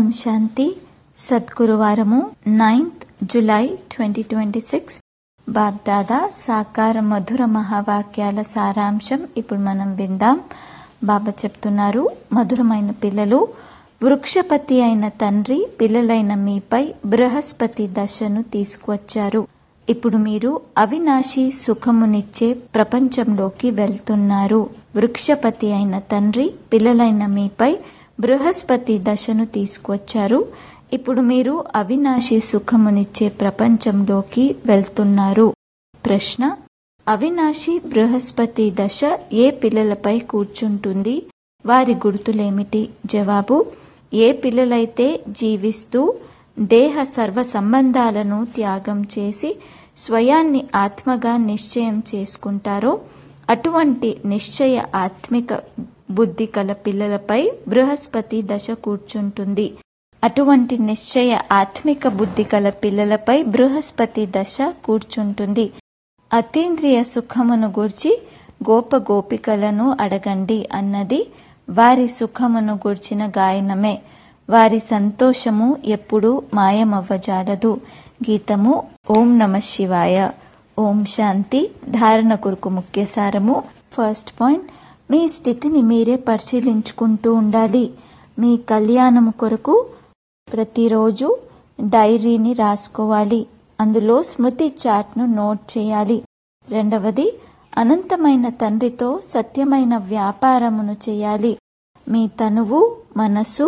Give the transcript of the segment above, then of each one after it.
ఓం శాంతి సద్గురువారము ninth July twenty twenty six Bapdada సాకార మధుర మహావాక్యాల సారాంశం ఇప్పుడు మనం విందాం బాబా చెప్తున్నారు మధురమైన పిల్లలు వృక్షపతి అయిన తండ్రి పిల్లలైన మీపై బృహస్పతి దశను తీసుకువచ్చారు ఇప్పుడు మీరు అవినాశి సుఖమునిచ్చే ప్రపంచంలోకి వెళ్తున్నారు వృక్షపతి అయిన తండ్రి పిల్లలైన మీపై బృహస్పతి దశను తీసుకువచ్చారు ఇప్పుడు మీరు అవినాశి సుఖమునిచ్చే ప్రపంచంలోకి వెళ్తున్నారు ప్రశ్న అవినాశి బృహస్పతి దశ ఏ పిల్లలపై కూర్చుంటుంది వారి గుర్తులేమిటి జవాబు ఏ పిల్లలైతే జీవిస్తూ దేహ సర్వ సంబంధాలను త్యాగం చేసి స్వయాన్ని ఆత్మగా నిశ్చయం చేసుకుంటారో అటువంటి నిశ్చయ ఆత్మిక బుద్ధి కల పిల్లలపై బృహస్పతి దశ కూర్చుంటుంది అటువంటి నిశ్చయ ఆత్మిక బుద్ధి కల పిల్లలపై బృహస్పతి దశ కూర్చుంటుంది అతీంద్రియ సుఖమును గూర్చి గోప గోపికలను అడగండి అన్నది వారి సుఖమును గూర్చిన గాయనమే వారి సంతోషము ఎప్పుడూ మాయమవ్వజాలదు గీతము ఓం నమ శివాయ ఓం శాంతి ధారణ కొరకు ముఖ్య సారము ఫస్ట్ పాయింట్ మీ స్థితిని మీరే పరిశీలించుకుంటూ ఉండాలి మీ కళ్యాణము కొరకు ప్రతిరోజు డైరీని రాసుకోవాలి అందులో స్మృతి చాట్ను నోట్ చేయాలి రెండవది అనంతమైన తండ్రితో సత్యమైన వ్యాపారమును చేయాలి మీ తనువు మనస్సు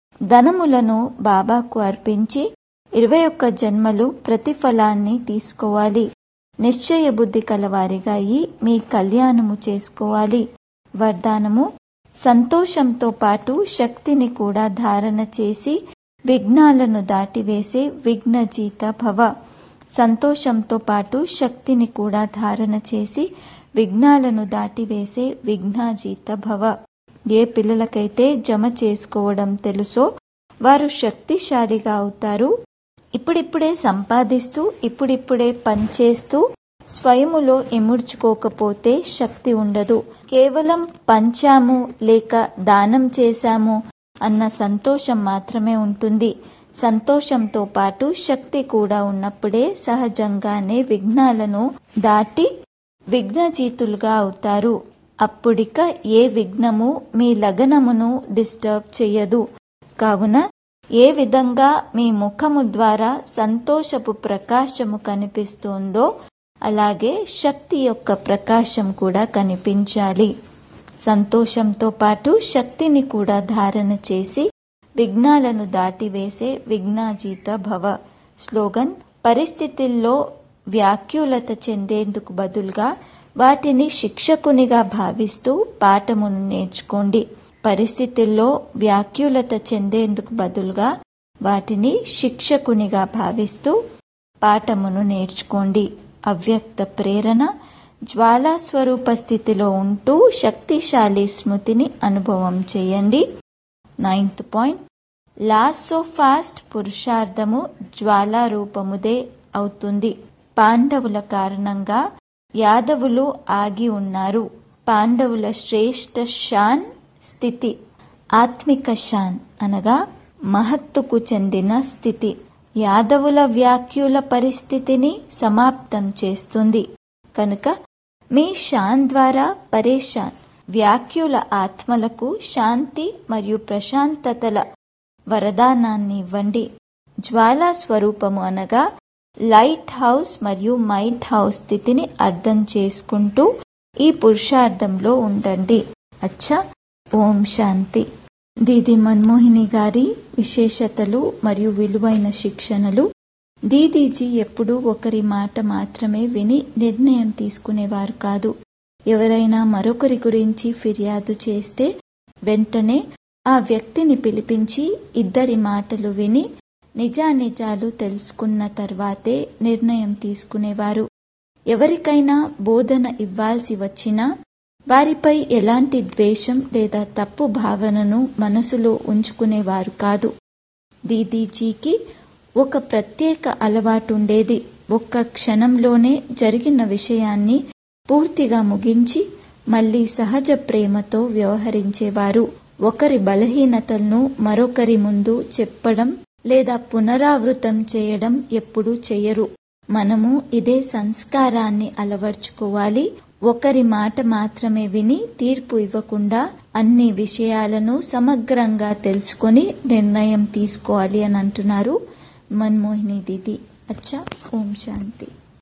ధనములను బాబాకు అర్పించి ఇరవై ఒక్క జన్మలు ప్రతిఫలాన్ని తీసుకోవాలి నిశ్చయ బుద్ధి కలవారిగా అయి మీ కళ్యాణము చేసుకోవాలి వరదానము సంతోషంతో పాటు శక్తిని కూడా ధారణ చేసి విఘ్నాలను దాటివేసే విఘ్నజీత భవ సంతోషంతో పాటు శక్తిని కూడా ధారణ చేసి విఘ్నాలను దాటివేసే విఘ్నాజీత భవ ఏ పిల్లలకైతే జమ చేసుకోవడం తెలుసో వారు శక్తిశాలిగా అవుతారు ఇప్పుడిప్పుడే సంపాదిస్తూ ఇప్పుడిప్పుడే పనిచేస్తూ స్వయములో ఇముడ్చుకోకపోతే శక్తి ఉండదు కేవలం పంచాము లేక దానం చేశాము అన్న సంతోషం మాత్రమే ఉంటుంది సంతోషంతో పాటు శక్తి కూడా ఉన్నప్పుడే సహజంగానే విఘ్నాలను దాటి విఘ్నజీతులుగా అవుతారు అప్పుడిక ఏ విఘ్నము మీ లగనమును డిస్టర్బ్ చెయ్యదు కావున ఏ విధంగా మీ ముఖము ద్వారా సంతోషపు ప్రకాశము కనిపిస్తుందో అలాగే శక్తి యొక్క ప్రకాశం కూడా కనిపించాలి సంతోషంతో పాటు శక్తిని కూడా ధారణ చేసి విఘ్నాలను దాటివేసే విఘ్నాజీత భవ స్లోగన్ పరిస్థితుల్లో వ్యాఖ్యులత చెందేందుకు బదులుగా వాటిని శిక్షకునిగా భావిస్తూ పాఠమును నేర్చుకోండి పరిస్థితుల్లో వ్యాఖ్యులత చెందేందుకు బదులుగా వాటిని శిక్షకునిగా భావిస్తూ పాఠమును నేర్చుకోండి అవ్యక్త ప్రేరణ జ్వాలా స్వరూప స్థితిలో ఉంటూ శక్తిశాలి స్మృతిని అనుభవం చేయండి నైన్త్ పాయింట్ లాస్ట్ ఫాస్ట్ పురుషార్థము జ్వాలా రూపముదే అవుతుంది పాండవుల కారణంగా యాదవులు ఆగి ఉన్నారు పాండవుల శ్రేష్ఠ షాన్ స్థితి ఆత్మిక షాన్ అనగా మహత్తుకు చెందిన స్థితి యాదవుల వ్యాఖ్యుల పరిస్థితిని సమాప్తం చేస్తుంది కనుక మీ షాన్ ద్వారా పరేషాన్ వ్యాఖ్యుల ఆత్మలకు శాంతి మరియు ప్రశాంతతల వరదానాన్ని ఇవ్వండి జ్వాలా స్వరూపము అనగా లైట్ హౌస్ మరియు మైట్ హౌస్ స్థితిని అర్థం చేసుకుంటూ ఈ పురుషార్థంలో ఉండండి అచ్చా ఓం శాంతి దీది మన్మోహిని గారి విశేషతలు మరియు విలువైన శిక్షణలు దీదీజీ ఎప్పుడూ ఒకరి మాట మాత్రమే విని నిర్ణయం తీసుకునేవారు కాదు ఎవరైనా మరొకరి గురించి ఫిర్యాదు చేస్తే వెంటనే ఆ వ్యక్తిని పిలిపించి ఇద్దరి మాటలు విని నిజానిజాలు తెలుసుకున్న తర్వాతే నిర్ణయం తీసుకునేవారు ఎవరికైనా బోధన ఇవ్వాల్సి వచ్చినా వారిపై ఎలాంటి ద్వేషం లేదా తప్పు భావనను మనసులో ఉంచుకునేవారు కాదు దీదీజీకి ఒక ప్రత్యేక అలవాటుండేది ఒక్క క్షణంలోనే జరిగిన విషయాన్ని పూర్తిగా ముగించి మళ్ళీ సహజ ప్రేమతో వ్యవహరించేవారు ఒకరి బలహీనతలను మరొకరి ముందు చెప్పడం లేదా పునరావృతం చేయడం ఎప్పుడూ చెయ్యరు మనము ఇదే సంస్కారాన్ని అలవర్చుకోవాలి ఒకరి మాట మాత్రమే విని తీర్పు ఇవ్వకుండా అన్ని విషయాలను సమగ్రంగా తెలుసుకొని నిర్ణయం తీసుకోవాలి అని అంటున్నారు మన్మోహిని దీది అచ్చా ఓం శాంతి